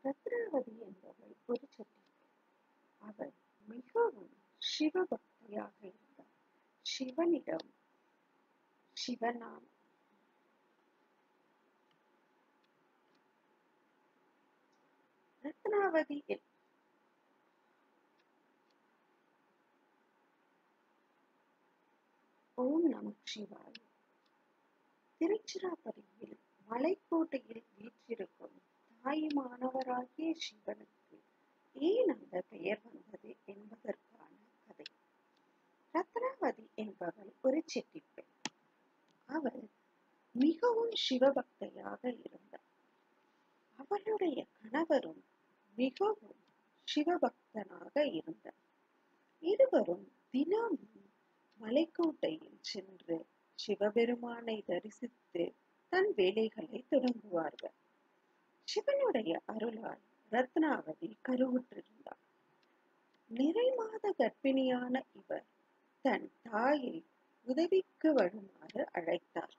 ரத்னாவதி என்பவள் ஒரு செட்டி அவள் மிகவும் சிவபக்தியாக இருந்தாள் சிவனிடம் சிவனாம் ரத்னாவதி என்- ஓம் நம சிவாய திருச்சிராப்பள்ளியில் மலைக்கோட்டையில் வீற்றிருக்கும் தாயுமானவராகிய சிவனுக்கு ஏன் அந்த பெயர் வந்தது என்பதற்கான கதை ரத்னாவதி என்பவள் ஒரு செட்டிப் பெண் அவள் மிகவும் சிவபக்தையாக இருந்தாள் அவளுடைய கணவரும் மிகவும் சிவபக்தனாக இருந்தார் இருவரும் தினமும் மலைக்கோட்டையில் சென்று சிவபெருமானை தரிசித்து தன் வேலைகளை தொடங்குவார்கள் சிவனுடைய அருளால் ரத்னாவதி கருவுற்றிருந்தார் நிறைமாத கர்ப்பிணியான இவர் தன் தாயை உதவிக்கு வருமாறு அழைத்தார்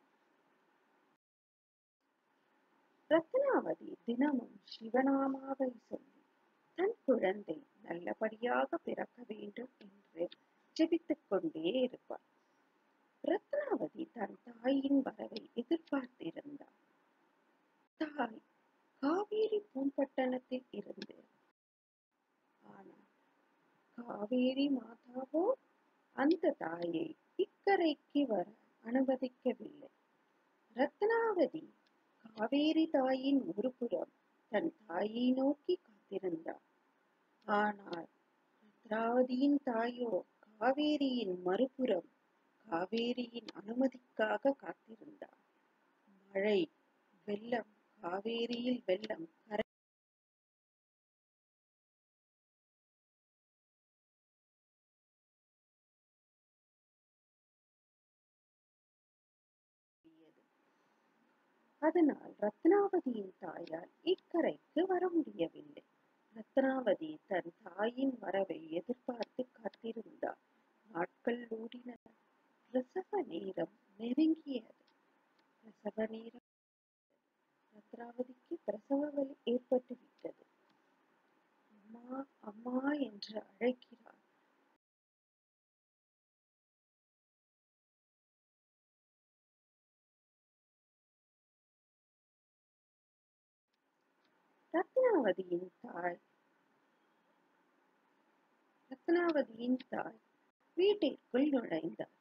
ரத்னாவதி தினமும் சிவநாமாவை சொல்லி தன் குழந்தை நல்லபடியாக பிறக்க வேண்டும் என்று ஜெபித்துக் கொண்டே இருப்பார் ரத்னாவதி தன் தாயின் வரவை எதிர்பார்த்திருந்தார் தாய் காவேரி பூம்பட்டணத்தில் இருந்து ஆனால் காவேரி மாதாவோ அந்த தாயை இக்கரைக்கு வர அனுமதிக்கவில்லை ரத்னாவதி காவேரி தாயின் ஒரு புறம் தன் தாயை நோக்கி காத்திருந்தார் ஆனால் ரத்னாவதியின் தாயோ காவேரியின் மறுபுறம் காவேரியின் அனுமதிக்காக காத்திருந்தார் மழை வெள்ளம் காவேரியில் வெள்ளம் கரை அதனால் ரத்னாவதியின் தாயால் இக்கரைக்கு வர முடியவில்லை ரத்னாவதி தன் தாயின் வரவை எதிர்பார்த்து காத்திருந்தார் நாட்கள் ஓடின பிரசவ நேரம் நெருங்கியது பிரசவ நேரம் ரத்னாவதிக்கு பிரசவ வலி ஏற்பட்டு விட்டது அம்மா அம்மா என்று அழைக்கிறார் ரத்னாவதியின் தாய் ரத்னாவதியின் தாய் வீட்டிற்குள் நுழைந்தார்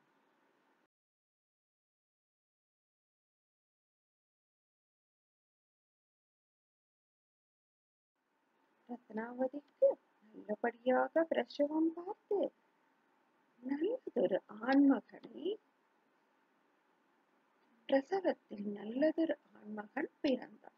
ரத்னாவதிக்கு நல்லபடியாக பிரசவம் பார்த்து நல்லதொரு ஆண்மகனை பிரசவத்தில் நல்லதொரு ஆண்மகன் பிறந்தார்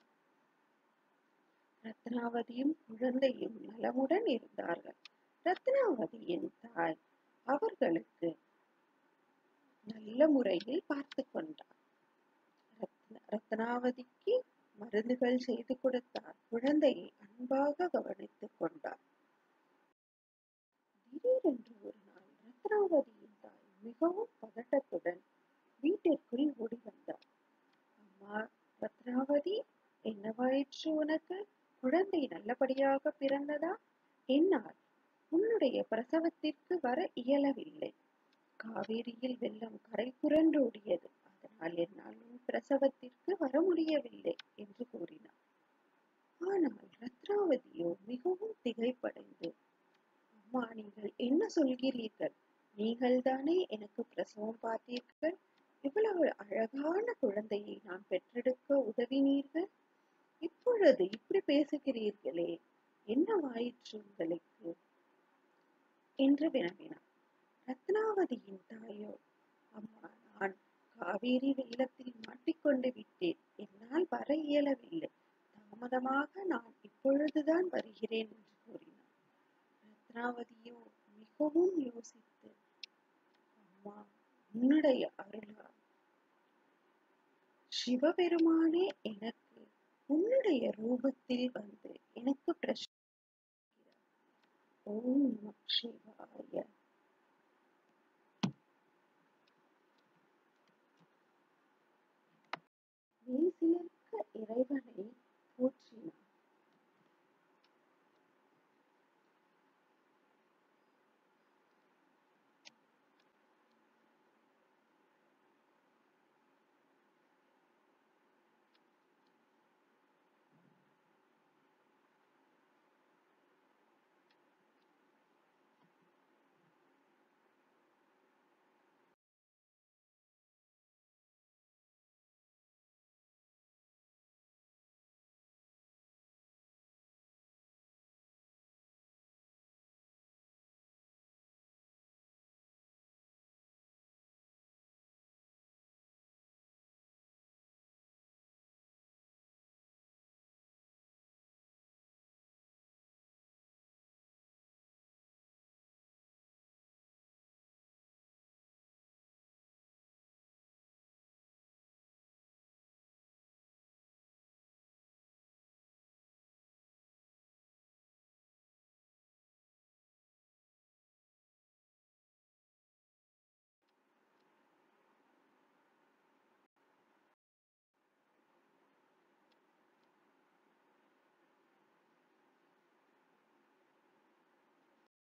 ரத்னாவதியும் குழந்தையும் நலமுடன் இருந்தார்கள் ரத்னாவதியின் தாய் அவர்களுக்கு நல்ல முறையில் பார்த்து கொண்டார் ரத்ன- ரத்னாவதிக்கு மருந்துகள் செய்து கொடுத்தார் குழந்தையை அன்பாக கவனித்துக் கொண்டார் திடீரென்று ஒரு நாள் ரத்னாவதியின் தாய் மிகவும் பதட்டத்துடன் வீட்டிற்குள் ஓடி வந்தார் அம்மா ரத்னாவதி என்னவாயிற்று உனக்கு குழந்தை நல்லபடியாக பிறந்ததா என்னால் உன்னுடைய பிரசவத்திற்கு வர இயலவில்லை காவேரியில் வெள்ளம் கரை புரண்டோடியது அதனால் என்னால் உன் பிரசவத்திற்கு வர முடியவில்லை என்று கூறினார் ஆனால் ரத்னாவதியோ மிகவும் திகைப்படைந்து அம்மா நீங்கள் என்ன சொல்கிறீர்கள் நீங்கள் தானே எனக்கு பிரசவம் பார்த்தீர்கள் இவ்வளவு அழகான குழந்தையை நான் பெற்றெடுக்க உதவினீர்கள் இப்பொழுது இப்படி பேசுகிறீர்களே என்னவாயிற்று உங்களுக்கு என்று வினவினார் ரத்னாவதியின் தாயோ அம்மா நான் காவேரி வெள்ளத்தில் மாட்டிக்கொண்டு விட்டேன் என்னால் வர இயலவில்லை தாமதமாக நான் இப்பொழுதுதான் வருகிறேன் என்று கூறினார் ரத்னாவதியோ மிகவும் யோசித்து அம்மா உன்னுடைய அருளால் சிவபெருமானே எனக்கு உன்னுடைய ரூபத்தில் வந்து எனக்கு பிரச்சனை ஓம் நம சிவாய மெய்சிலிர்க்க இறைவனை